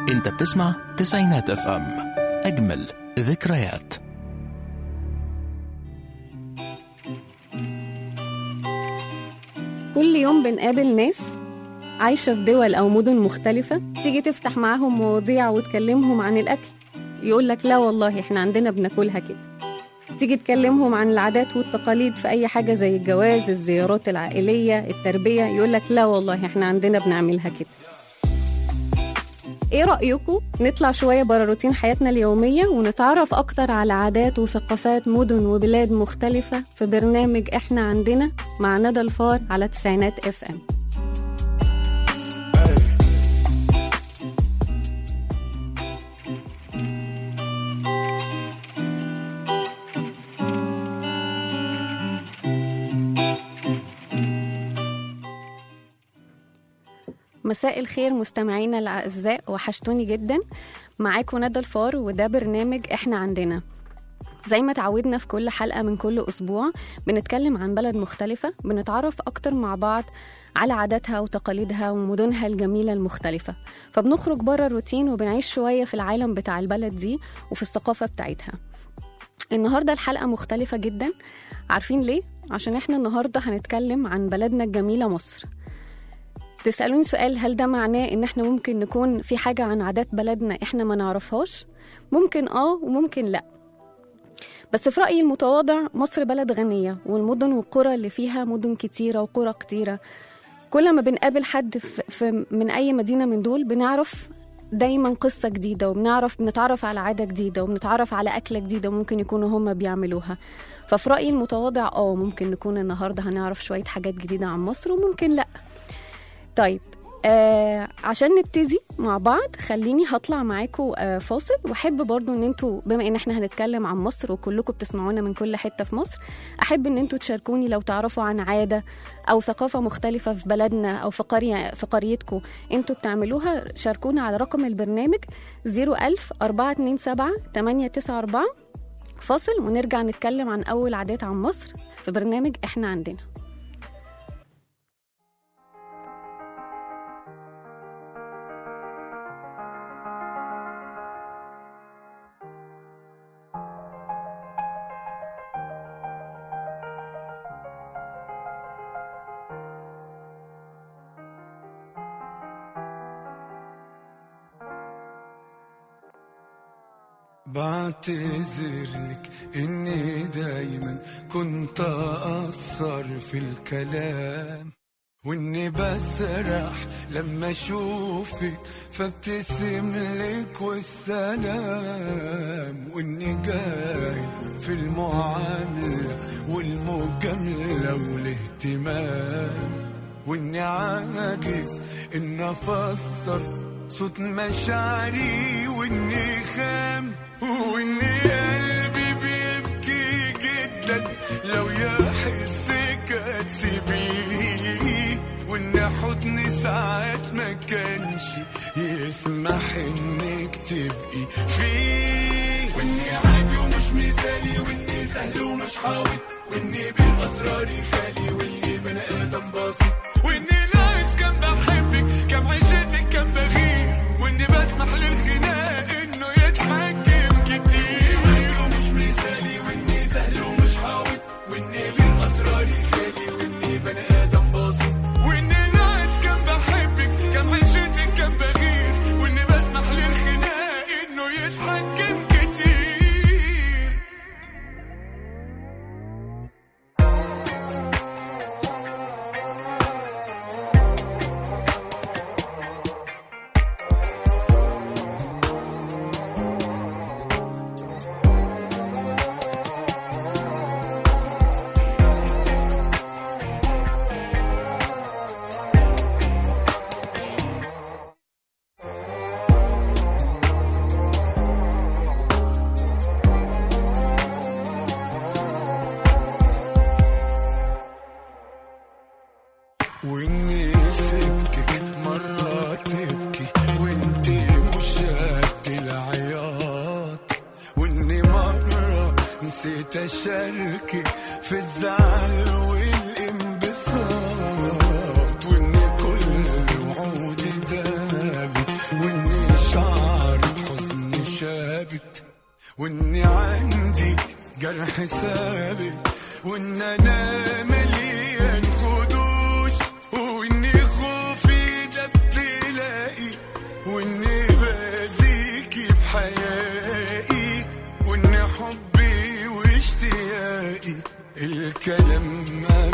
انت بتسمع تسعينات اف ام اجمل ذكريات كل يوم بنقابل ناس عايشة في دول أو مدن مختلفة تيجي تفتح معاهم مواضيع وتكلمهم عن الأكل يقول لك لا والله احنا عندنا بناكلها كده تيجي تكلمهم عن العادات والتقاليد في أي حاجة زي الجواز الزيارات العائلية التربية يقول لك لا والله احنا عندنا بنعملها كده ايه رأيكم نطلع شوية برا روتين حياتنا اليومية ونتعرف أكتر على عادات وثقافات مدن وبلاد مختلفة في برنامج احنا عندنا مع ندى الفار على تسعينات اف ام مساء الخير مستمعينا الأعزاء وحشتوني جدا معاكم ندى الفار وده برنامج احنا عندنا زي ما تعودنا في كل حلقة من كل أسبوع بنتكلم عن بلد مختلفة بنتعرف أكتر مع بعض على عاداتها وتقاليدها ومدنها الجميلة المختلفة فبنخرج بره الروتين وبنعيش شوية في العالم بتاع البلد دي وفي الثقافة بتاعتها النهاردة الحلقة مختلفة جدا عارفين ليه؟ عشان احنا النهاردة هنتكلم عن بلدنا الجميلة مصر تسألوني سؤال هل ده معناه إن إحنا ممكن نكون في حاجة عن عادات بلدنا إحنا ما نعرفهاش؟ ممكن آه وممكن لأ بس في رأيي المتواضع مصر بلد غنية والمدن والقرى اللي فيها مدن كتيرة وقرى كتيرة كل ما بنقابل حد في في من أي مدينة من دول بنعرف دايما قصة جديدة وبنعرف بنتعرف على عادة جديدة وبنتعرف على أكلة جديدة ممكن يكونوا هما بيعملوها ففي رأيي المتواضع اه ممكن نكون النهاردة هنعرف شوية حاجات جديدة عن مصر وممكن لأ طيب آه عشان نبتدي مع بعض خليني هطلع معاكم آه فاصل واحب برضو ان انتوا بما ان احنا هنتكلم عن مصر وكلكم بتسمعونا من كل حته في مصر احب ان انتوا تشاركوني لو تعرفوا عن عاده او ثقافه مختلفه في بلدنا او في قريه في قريتكم انتوا بتعملوها شاركونا على رقم البرنامج 01000 427 894 فاصل ونرجع نتكلم عن اول عادات عن مصر في برنامج احنا عندنا بعتذرلك اني دايما كنت اقصر في الكلام واني بسرح لما اشوفك فابتسم لك والسلام واني جاهل في المعاملة والمجاملة والاهتمام واني عاجز ان افسر صوت مشاعري واني خام واني قلبي بيبكي جدا لو يحسك هتسيبيه وان حضني ساعات ما كانش يسمح انك تبقي فيه واني عادي ومش مثالي واني سهل ومش حاوط واني بالاسرار خالي واني بني ادم بسيط واني ناقص كان بحبك كم عيشتك كان بغير واني بسمح للخناق انه يتحكم كتير ومش مثالي واني سهل ومش حاوط واني بالاسرار خالي واني بني ادم بسيط واني ناقص كان بحبك كم عيشتك كان بغير واني بسمح للخناق انه يتحكم كتير واني سبتك مرة تبكي وانتي مش قد العياط واني مرة نسيت اشاركك في الزعل والانبساط واني كل وعودي دابت واني شعر واني عندي جرح ثابت وان انا مليان خدوش واني خوفي ده ابتلائي واني بازيكي بحيائي وان حبي واشتياقي الكلام ما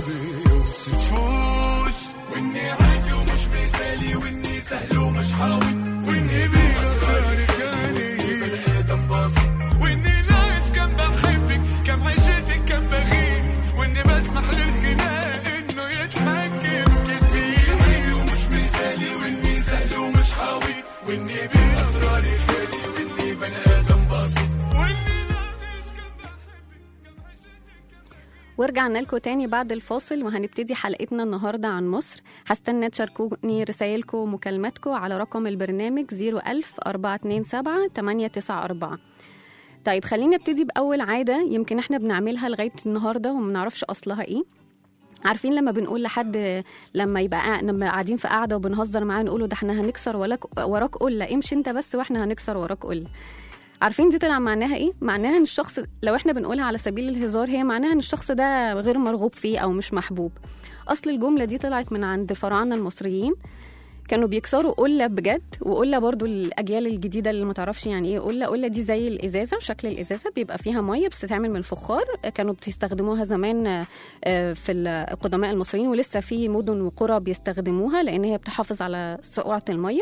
بيوصفوش واني عادي ومش مثالي واني سهل ومش حاوي واني بيغير كاني بني ادم بسيط واني ناقص كم بحبك كم عشتك كم بغير واني بسمح للخناق انه يتحكم كتير عادي ومش مثالي واني سهل ومش حاوي واني باسراري خالي واني بني ادم بسيط واني ناقص كم بحبك كم عشتك ورجعنا لكم تاني بعد الفاصل وهنبتدي حلقتنا النهاردة عن مصر هستنى تشاركوني رسائلكم ومكالماتكم على رقم البرنامج 01000 427 894 طيب خلينا نبتدي بأول عادة يمكن احنا بنعملها لغاية النهاردة وما نعرفش أصلها ايه عارفين لما بنقول لحد لما يبقى قاع- لما قاعدين في قاعده وبنهزر معاه نقوله ده احنا هنكسر وراك وراك قله امشي انت بس واحنا هنكسر وراك قله عارفين دي طلع معناها ايه معناها ان الشخص لو احنا بنقولها على سبيل الهزار هي معناها ان الشخص ده غير مرغوب فيه او مش محبوب اصل الجمله دي طلعت من عند فراعنه المصريين كانوا بيكسروا قله بجد وقله برضو الاجيال الجديده اللي ما تعرفش يعني ايه قله قله دي زي الازازه شكل الازازه بيبقى فيها ميه بس تتعمل من الفخار كانوا بيستخدموها زمان آه، في القدماء المصريين ولسه في مدن وقرى بيستخدموها لان هي بتحافظ على سقوعه الميه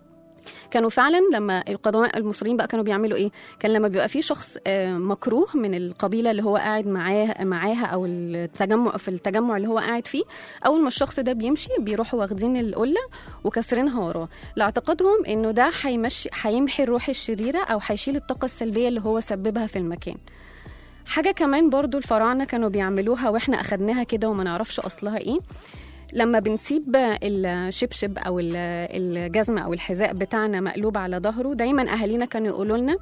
كانوا فعلا لما القدماء المصريين بقى كانوا بيعملوا ايه كان لما بيبقى في شخص آه، مكروه من القبيله اللي هو قاعد معاه معاها او التجمع في التجمع اللي هو قاعد فيه اول ما الشخص ده بيمشي بيروحوا واخدين القله وكسرينها وراه لاعتقادهم انه ده هيمشي هيمحي الروح الشريره او هيشيل الطاقه السلبيه اللي هو سببها في المكان حاجه كمان برضو الفراعنه كانوا بيعملوها واحنا اخدناها كده وما نعرفش اصلها ايه لما بنسيب الشبشب او ال- الجزمه او الحذاء بتاعنا مقلوب على ظهره دايما اهالينا كانوا يقولوا لنا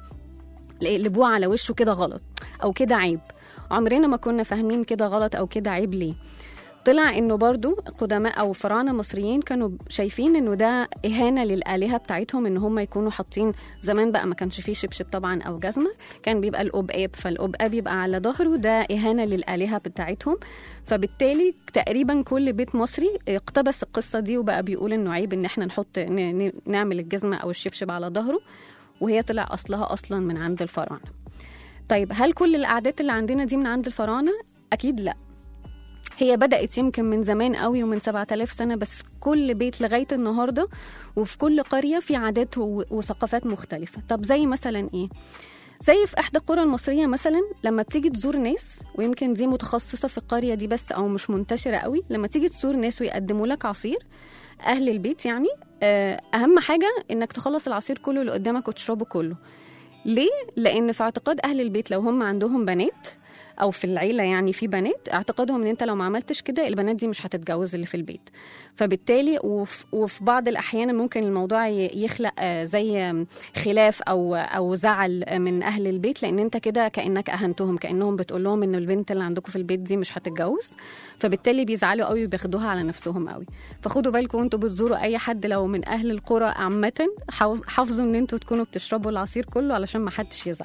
اقلبوه على وشه كده غلط او كده عيب عمرنا ما كنا فاهمين كده غلط او كده عيب ليه طلع انه برضو قدماء او فراعنه مصريين كانوا شايفين انه ده اهانه للالهه بتاعتهم ان هم يكونوا حاطين زمان بقى ما كانش فيه شبشب طبعا او جزمه كان بيبقى القبقاب فالقبقاب يبقى على ظهره ده اهانه للالهه بتاعتهم فبالتالي تقريبا كل بيت مصري اقتبس القصه دي وبقى بيقول انه عيب ان احنا نحط ن- ن- نعمل الجزمه او الشبشب على ظهره وهي طلع اصلها اصلا من عند الفراعنه طيب هل كل العادات اللي عندنا دي من عند الفراعنه اكيد لا هي بدأت يمكن من زمان قوي ومن 7000 سنة بس كل بيت لغاية النهاردة وفي كل قرية في عادات و- وثقافات مختلفة طب زي مثلا إيه؟ زي في إحدى القرى المصرية مثلا لما بتيجي تزور ناس ويمكن دي متخصصة في القرية دي بس أو مش منتشرة قوي لما تيجي تزور ناس ويقدموا لك عصير أهل البيت يعني آه، أهم حاجة إنك تخلص العصير كله اللي قدامك وتشربه كله ليه؟ لأن في اعتقاد أهل البيت لو هم عندهم بنات او في العيله يعني في بنات اعتقادهم ان انت لو ما عملتش كده البنات دي مش هتتجوز اللي في البيت فبالتالي وف- وفي بعض الاحيان ممكن الموضوع ي- يخلق آه، زي خلاف او او زعل من اهل البيت لان انت كده كانك اهنتهم كانهم بتقول لهم ان البنت اللي عندكم في البيت دي مش هتتجوز فبالتالي بيزعلوا قوي وبياخدوها على نفسهم قوي فخدوا بالكم وانتوا بتزوروا اي حد لو من اهل القرى عامه حاو- حافظوا ان انتوا تكونوا بتشربوا العصير كله علشان ما حدش يزعل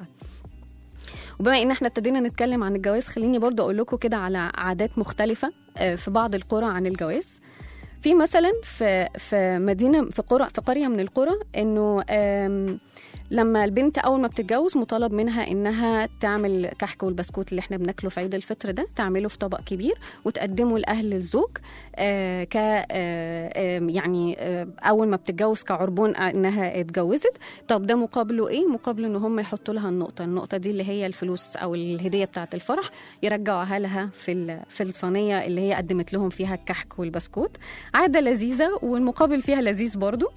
وبما ان احنا ابتدينا نتكلم عن الجواز خليني برضو اقول لكم كده على عادات مختلفه آه، في بعض القرى عن الجواز في مثلا في في مدينه في قرى في قريه من القرى انه آم، لما البنت اول ما بتتجوز مطالب منها انها تعمل كحك والبسكوت اللي احنا بناكله في عيد الفطر ده تعمله في طبق كبير وتقدمه لاهل الزوج آه ك آه آه يعني آه اول ما بتتجوز كعربون انها اتجوزت طب ده مقابله ايه مقابله ان هم يحطوا لها النقطه النقطه دي اللي هي الفلوس او الهديه بتاعه الفرح يرجعوها لها في ال- في الصينيه اللي هي قدمت لهم فيها الكحك والبسكوت عاده لذيذه والمقابل فيها لذيذ برضو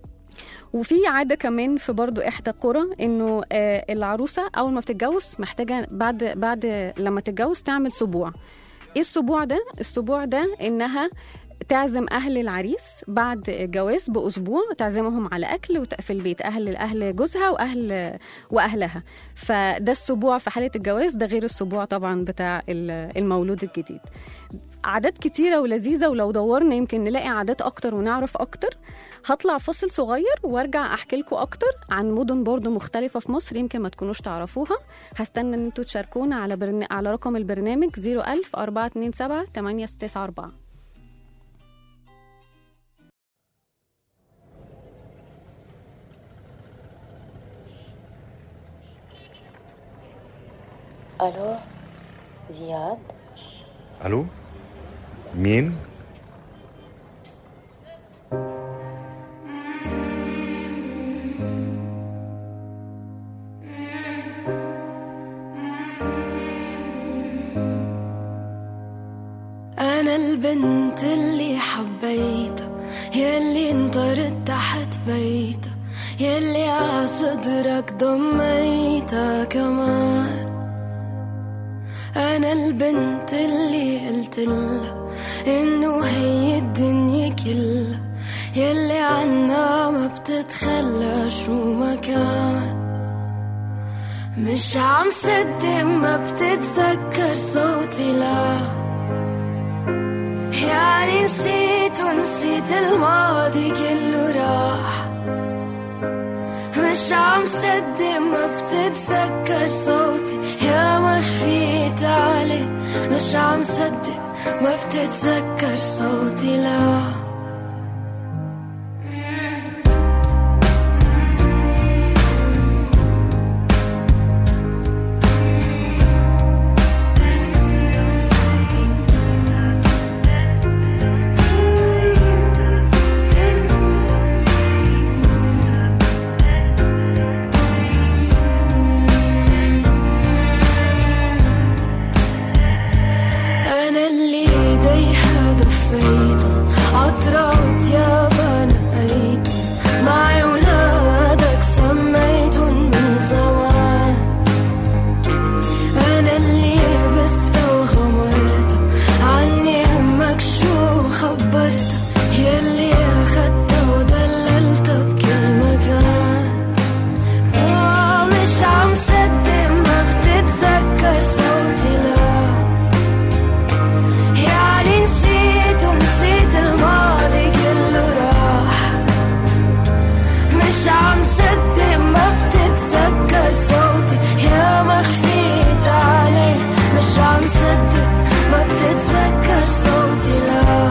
وفي عاده كمان في برضو احدى القرى انه آه، العروسه اول ما بتتجوز محتاجه بعد بعد لما تتجوز تعمل سبوع ايه السبوع ده السبوع ده انها تعزم اهل العريس بعد الجواز باسبوع تعزمهم على اكل وت- في البيت اهل اهل جوزها واهل واهلها فده السبوع في حاله الجواز ده غير السبوع طبعا بتاع ال- المولود الجديد عادات كتيرة ولذيذة ولو دورنا يمكن نلاقي عادات أكتر ونعرف أكتر هطلع فاصل صغير وارجع أحكي لكم أكتر عن مدن برضو مختلفة في مصر يمكن ما تكونوش تعرفوها هستنى إن انتوا تشاركونا على برن... على رقم البرنامج 01000 427 894 الو زياد الو مين أنا البنت اللي حبيتها يلي انطرت تحت بيتها يلي عصدرك ضميتها كمان أنا البنت اللي قلتلها إنه هي الدنيا كلها يلي عنا ما بتتخلى شو ما كان مش عم صدق ما بتتذكر صوتي لا يعني نسيت ونسيت الماضي كله راح مش عم صدق ما بتتذكر صوتي يا ما خفيت عليه مش عم صدق ما بتتذكر صوتي لا أنا اللي ايديها دفيته عطرات يابا نقيته معي ولادك سميتهم من زمان أنا اللي لبستها وغمرتها عني همك شو خبرتها يلي أخدتها ودللتها بكل مكان آه مش عم صدق ما بتتذكر صوتي لا يعني نسيت ونسيت الماضي كله راح مش عم صدق ما بتتذكر صوتي يا ما خفيت عليه مش عم صدق ما بتتذكر صوتي لا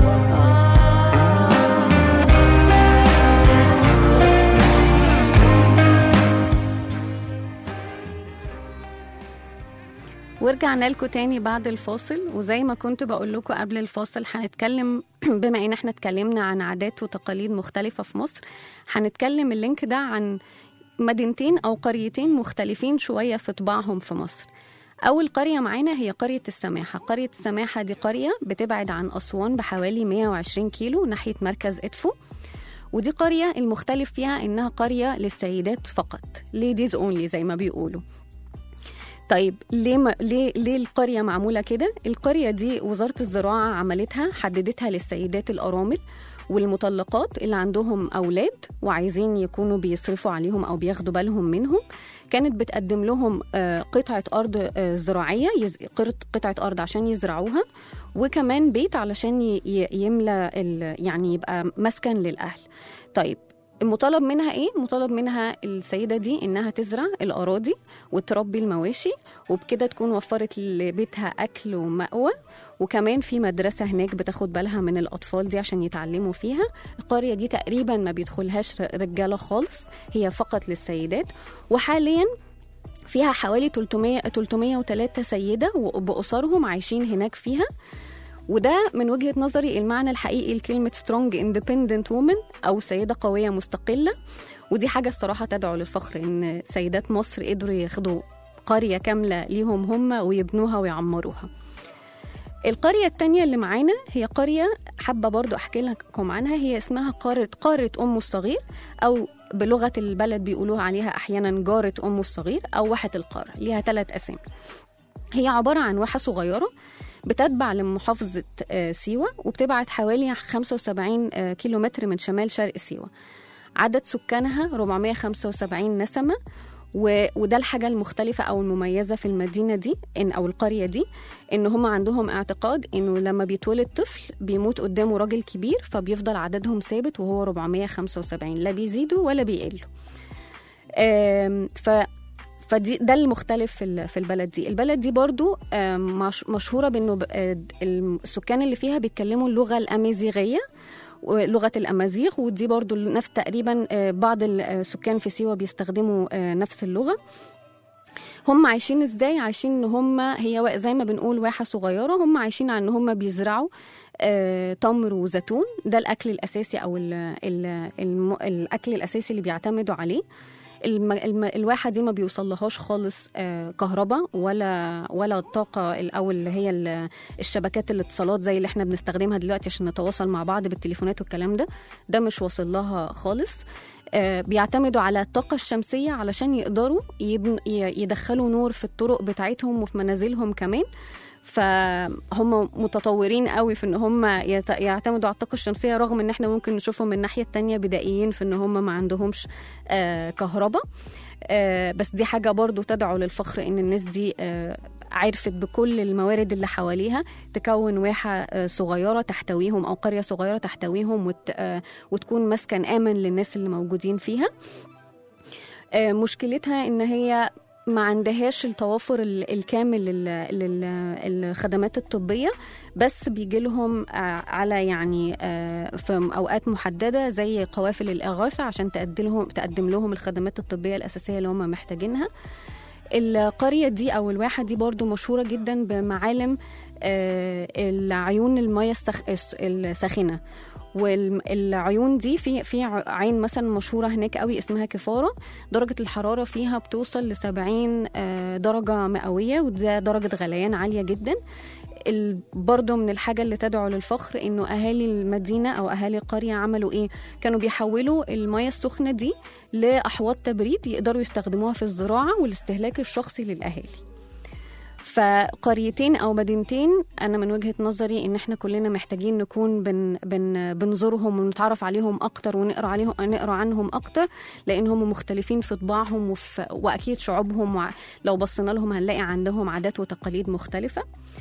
ورجعنا لكم تاني بعد الفاصل وزي ما كنت بقول لكم قبل الفاصل هنتكلم بما ان احنا اتكلمنا عن عادات وتقاليد مختلفة في مصر هنتكلم اللينك ده عن مدينتين او قريتين مختلفين شوية في طباعهم في مصر أول قرية معانا هي قرية السماحة قرية السماحة دي قرية بتبعد عن أسوان بحوالي 120 كيلو ناحية مركز إدفو ودي قرية المختلف فيها إنها قرية للسيدات فقط ladies only زي ما بيقولوا طيب ليه ما ليه ليه القريه معموله كده القريه دي وزاره الزراعه عملتها حددتها للسيدات الارامل والمطلقات اللي عندهم اولاد وعايزين يكونوا بيصرفوا عليهم او بياخدوا بالهم منهم كانت بتقدم لهم آه، قطعه ارض آه، زراعيه يز- قرط- قطعه ارض عشان يزرعوها وكمان بيت علشان ي- ي- يملى ال- يعني يبقى مسكن للاهل طيب المطالب منها ايه؟ مطالب منها السيدة دي انها تزرع الاراضي وتربي المواشي وبكده تكون وفرت لبيتها اكل ومأوى وكمان في مدرسة هناك بتاخد بالها من الاطفال دي عشان يتعلموا فيها القرية دي تقريبا ما بيدخلهاش ر- رجالة خالص هي فقط للسيدات وحاليا فيها حوالي 300 303 سيدة وبأسرهم عايشين هناك فيها وده من وجهة نظري المعنى الحقيقي لكلمة strong independent woman أو سيدة قوية مستقلة ودي حاجة الصراحة تدعو للفخر إن سيدات مصر قدروا ياخدوا قرية كاملة ليهم هم ويبنوها ويعمروها القرية التانية اللي معانا هي قرية حابة برضو أحكي لكم عنها هي اسمها قارة قارة أم الصغير أو بلغة البلد بيقولوها عليها أحيانا جارة أم الصغير أو واحة القارة ليها ثلاث أسامي هي عبارة عن واحة صغيرة بتتبع لمحافظة آه، سيوة وبتبعد حوالي 75 آه، كيلومتر من شمال شرق سيوة عدد سكانها 475 نسمة و... وده الحاجة المختلفة أو المميزة في المدينة دي إن أو القرية دي إن هم عندهم اعتقاد إنه لما بيتولد طفل بيموت قدامه راجل كبير فبيفضل عددهم ثابت وهو 475 لا بيزيدوا ولا بيقلوا آم، ف فدي ده المختلف في ال- في البلد دي البلد دي برضو آم، مش مشهورة بأنه ب- آه، السكان اللي فيها بيتكلموا اللغة الأمازيغية ولغة الأمازيغ ودي برضو نفس تقريبا آه، بعض السكان في سيوة بيستخدموا آه، نفس اللغة هم عايشين ازاي عايشين ان هم هي وا- زي ما بنقول واحة صغيرة هم عايشين على ان هم بيزرعوا آه، تمر وزيتون ده الاكل الاساسي او ال ال الم الاكل الاساسي اللي بيعتمدوا عليه الم الم الواحة دي ما بيوصلهاش خالص آه، كهرباء ولا ولا الطاقة ال- أو اللي هي ال- الشبكات الاتصالات زي اللي احنا بنستخدمها دلوقتي عشان نتواصل مع بعض بالتليفونات والكلام ده ده مش واصل لها خالص آه، بيعتمدوا على الطاقة الشمسية علشان يقدروا يبن ي- يدخلوا نور في الطرق بتاعتهم وفي منازلهم كمان فهم متطورين قوي في ان هم يت- يعتمدوا على الطاقه الشمسيه رغم ان احنا ممكن نشوفهم من الناحيه التانية بدائيين في ان هم ما عندهمش آه، كهرباء آه، بس دي حاجة برضو تدعو للفخر إن الناس دي آه، عرفت بكل الموارد اللي حواليها تكون واحة آه، صغيرة تحتويهم أو قرية صغيرة تحتويهم وت- آه، وتكون مسكن آمن للناس اللي موجودين فيها آه، مشكلتها إن هي ما عندهاش التوافر ال- الكامل للخدمات الطبية بس بيجي لهم على يعني آه، في أوقات محددة زي قوافل الإغاثة عشان تقدم لهم تقدم لهم الخدمات الطبية الأساسية اللي هم محتاجينها القرية دي أو الواحة دي برضو مشهورة جدا بمعالم آه، العيون المياه السخ- الساخنة والعيون دي في في عين مثلا مشهوره هناك قوي اسمها كفاره درجه الحراره فيها بتوصل ل 70 آه، درجه مئويه وده درجه غليان عاليه جدا ال- برضه من الحاجة اللي تدعو للفخر إنه أهالي المدينة أو أهالي القرية عملوا إيه؟ كانوا بيحولوا المياه السخنة دي لأحواض تبريد يقدروا يستخدموها في الزراعة والاستهلاك الشخصي للأهالي فقريتين او مدينتين انا من وجهه نظري ان احنا كلنا محتاجين نكون بن بن بنزورهم ونتعرف عليهم اكتر ونقرا عليهم نقرا عنهم اكتر لان هم مختلفين في طباعهم وفي واكيد شعوبهم وع- لو بصينا لهم هنلاقي عندهم عادات وتقاليد مختلفه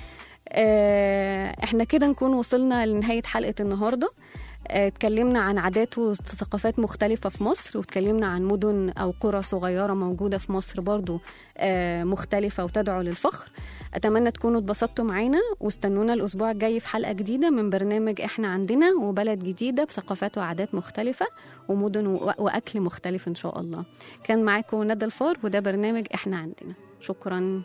آه، احنا كده نكون وصلنا لنهايه حلقه النهارده آه، اتكلمنا عن عادات وثقافات مختلفة في مصر واتكلمنا عن مدن أو قرى صغيرة موجودة في مصر برضو آه، مختلفة وتدعو للفخر أتمنى تكونوا اتبسطتوا معانا واستنونا الأسبوع الجاي في حلقة جديدة من برنامج إحنا عندنا وبلد جديدة بثقافات وعادات مختلفة ومدن و- وأكل مختلف إن شاء الله كان معاكم ندى الفار وده برنامج إحنا عندنا شكراً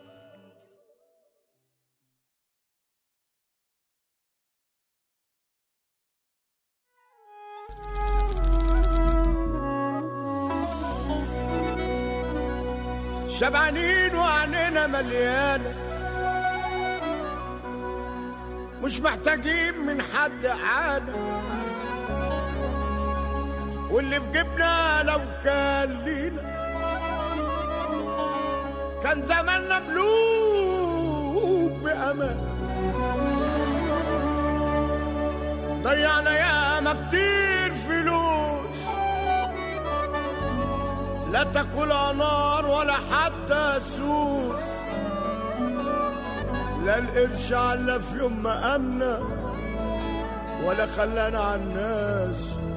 شبعانين وعينينا مليانة مش محتاجين من حد حاجة واللي في جيبنا لو كان لينا كان زماننا ملوك بأمان ضيعنا ياما كتير فلوس لا تاكلها نار ولا حتى سوس لا القرش على في يوم ما أمنا ولا خلانا على الناس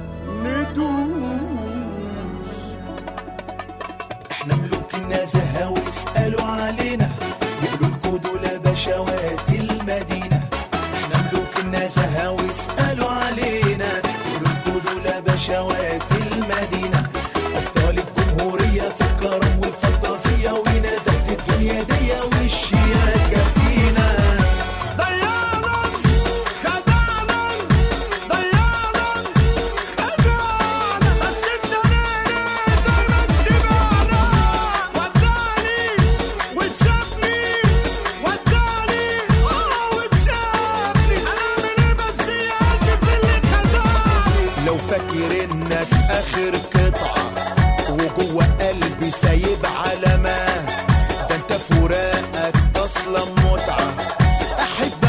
ندوس احنا ملوك النزهة واسألوا علينا يقولوا لكوا دول بشوات المدينة احنا ملوك النزهة واسألوا علينا يقولوا لكوا دول بشوات المدينة أبطال الجمهورية في الكرم والفانتازية ونزهة الدنيا دي والشياكة فينا ضيعنا خدعنا ضيعنا خدعنا بس انت دايما تبعنا وداني وسابني وداني اه وسابني هنعمل ايه بس يا قلبي في اللي خدعني لو فاكر انك اخر قطعة وجوه قلبي سايب علامة ده انت فراقك اصلا متعة احب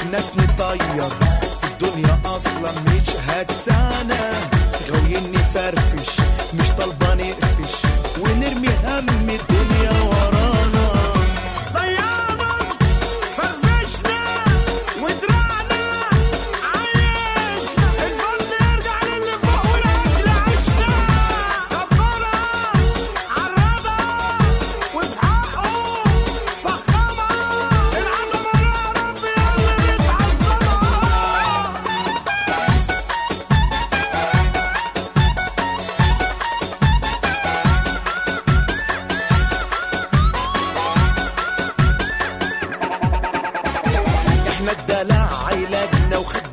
ناس نطير الدنيا اصلا مش هتسعنا غاويين نفرفش مش طالبه نقفش ونرمي هم الدنيا ورانا ضيعنا فرفشنا ودرعنا عايشنا الفضل يرجع للي فوق والاكل عشنا كبرها عربها وفي حقه فخمها العظمه يا رب يا اللي بتعظمها احنا الدلع علاجنا وخد